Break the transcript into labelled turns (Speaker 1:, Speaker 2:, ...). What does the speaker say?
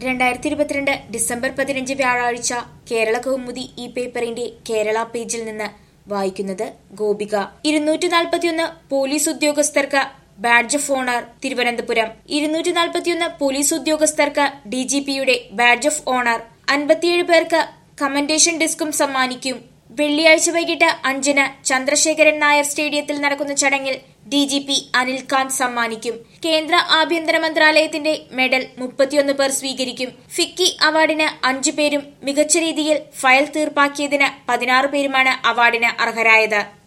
Speaker 1: രണ്ടായിരത്തി ഇരുപത്തിരണ്ട് ഡിസംബർ പതിനഞ്ച് വ്യാഴാഴ്ച കേരള കൗമുദി ഈ പേപ്പറിന്റെ കേരള പേജിൽ നിന്ന് വായിക്കുന്നത് ഗോപിക ഇരുന്നൂറ്റി നാൽപ്പത്തിയൊന്ന് പോലീസ് ഉദ്യോഗസ്ഥർക്ക് ബാഡ്ജ് ഓഫ് ഓണർ തിരുവനന്തപുരം ഇരുന്നൂറ്റി നാൽപ്പത്തിയൊന്ന് പോലീസ് ഉദ്യോഗസ്ഥർക്ക് ഡിജിപിയുടെ ബാഡ്ജ് ഓഫ് ഓണർ അൻപത്തിയേഴ് പേർക്ക് കമന്റേഷൻ ഡിസ്കും സമ്മാനിക്കും വെള്ളിയാഴ്ച വൈകിട്ട് അഞ്ചിന് ചന്ദ്രശേഖരൻ നായർ സ്റ്റേഡിയത്തിൽ നടക്കുന്ന ചടങ്ങിൽ ഡി ജി പി അനിൽകാന്ത് സമ്മാനിക്കും കേന്ദ്ര ആഭ്യന്തര മന്ത്രാലയത്തിന്റെ മെഡൽ മുപ്പത്തിയൊന്ന് പേർ സ്വീകരിക്കും ഫിക്കി അവാർഡിന് അഞ്ചു പേരും മികച്ച രീതിയിൽ ഫയൽ തീർപ്പാക്കിയതിന് പതിനാറ് പേരുമാണ് അവാർഡിന് അർഹരായത്